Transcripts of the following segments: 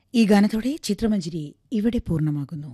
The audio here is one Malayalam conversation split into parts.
ഈ ഗാനത്തോടെ ചിത്രമഞ്ജരി ഇവിടെ പൂർണ്ണമാകുന്നു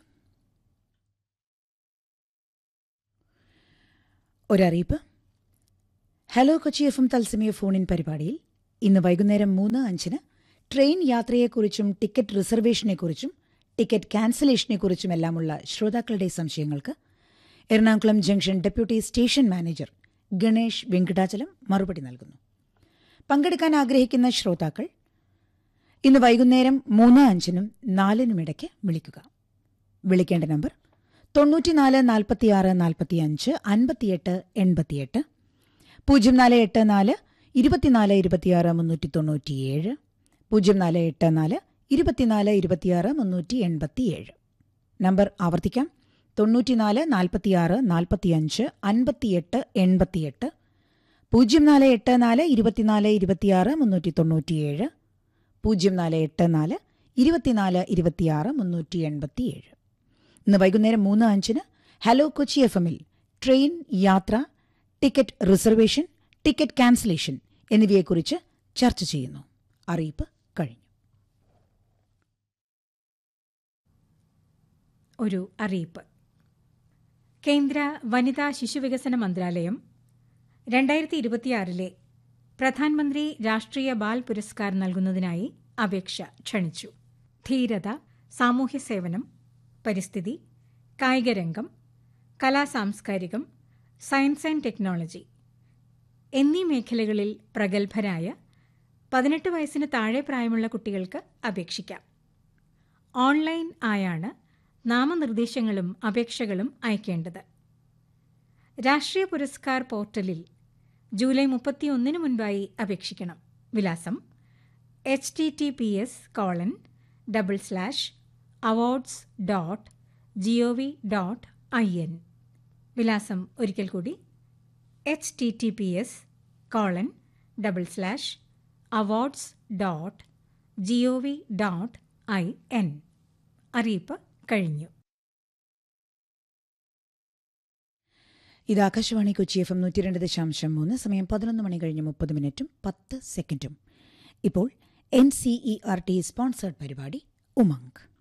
ഒരറിയിപ്പ് ഹലോ കൊച്ചി എഫ് എം തത്സമയ ഫോണിൻ പരിപാടിയിൽ ഇന്ന് വൈകുന്നേരം മൂന്ന് അഞ്ചിന് ട്രെയിൻ യാത്രയെക്കുറിച്ചും ടിക്കറ്റ് റിസർവേഷനെക്കുറിച്ചും ടിക്കറ്റ് ക്യാൻസലേഷനെക്കുറിച്ചുമെല്ലാമുള്ള ശ്രോതാക്കളുടെ സംശയങ്ങൾക്ക് Ernakulam junction deputy station manager Ganesh Venkatachalam മറുപടി നൽകുന്നു പങ്കെടുക്കാൻ ആഗ്രഹിക്കുന്ന ശ്രോതാക്കൾ ഇന്ന് വൈകുന്നേരം മൂന്ന് അഞ്ചിനും നാലിനുമിടയ്ക്ക് വിളിക്കുക വിളിക്കേണ്ട നമ്പർ തൊണ്ണൂറ്റിനാല് നാൽപ്പത്തിയാറ് നാൽപ്പത്തിയഞ്ച് അൻപത്തിയെട്ട് എൺപത്തിയെട്ട് പൂജ്യം നാല് എട്ട് നാല് ഇരുപത്തിനാല് ഇരുപത്തിയാറ് മുന്നൂറ്റി തൊണ്ണൂറ്റിയേഴ് പൂജ്യം നാല് എട്ട് നാല് ഇരുപത്തിനാല് ഇരുപത്തിയാറ് മുന്നൂറ്റി എൺപത്തിയേഴ് നമ്പർ ആവർത്തിക്കാം തൊണ്ണൂറ്റിനാല് നാൽപ്പത്തിയാറ് നാൽപ്പത്തിയഞ്ച് അൻപത്തിയെട്ട് എൺപത്തിയെട്ട് പൂജ്യം നാല് എട്ട് നാല് ഇരുപത്തിനാല് ഇരുപത്തിയാറ് മുന്നൂറ്റി തൊണ്ണൂറ്റിയേഴ് പൂജ്യം നാല് എട്ട് നാല് ഇരുപത്തിനാല് ഇരുപത്തിയാറ് മുന്നൂറ്റി എൺപത്തിയേഴ് ഇന്ന് വൈകുന്നേരം മൂന്ന് അഞ്ചിന് ഹലോ കൊച്ചി എഫ് എമ്മിൽ ട്രെയിൻ യാത്ര ടിക്കറ്റ് റിസർവേഷൻ ടിക്കറ്റ് ക്യാൻസലേഷൻ എന്നിവയെക്കുറിച്ച് ചർച്ച ചെയ്യുന്നു അറിയിപ്പ് കഴിഞ്ഞു ഒരു അറിയിപ്പ് കേന്ദ്ര വനിതാ ശിശുവികസന മന്ത്രാലയം രണ്ടായിരത്തി ഇരുപത്തിയാറിലെ പ്രധാനമന്ത്രി രാഷ്ട്രീയ ബാൽ പുരസ്കാർ നൽകുന്നതിനായി അപേക്ഷ ക്ഷണിച്ചു ധീരത സാമൂഹ്യ സേവനം പരിസ്ഥിതി കായികരംഗം കലാസാംസ്കാരികം സയൻസ് ആൻഡ് ടെക്നോളജി എന്നീ മേഖലകളിൽ പ്രഗത്ഭരായ പതിനെട്ട് വയസ്സിന് താഴെ പ്രായമുള്ള കുട്ടികൾക്ക് അപേക്ഷിക്കാം ഓൺലൈൻ ആയാണ് നാമനിർദ്ദേശങ്ങളും അപേക്ഷകളും അയക്കേണ്ടത് രാഷ്ട്രീയ പുരസ്കാർ പോർട്ടലിൽ ജൂലൈ മുപ്പത്തിയൊന്നിന് മുൻപായി അപേക്ഷിക്കണം വിലാസം H T T P S colon double slash awards dot G O V dot I N വിലാസം ഒരിക്കൽ കൂടി H T T P S colon double slash awards dot G O V dot I N അറിയിപ്പ് കഴിഞ്ഞു ഇത് ആകാശവാണി കൊച്ചി എഫ് എം നൂറ്റി രണ്ട് ദശാംശം മൂന്ന് സമയം പതിനൊന്ന് മണി കഴിഞ്ഞ് മുപ്പത് മിനിറ്റും പത്ത് സെക്കൻഡും ഇപ്പോൾ N C E R T sponsored പരിപാടി ഉമങ്ക്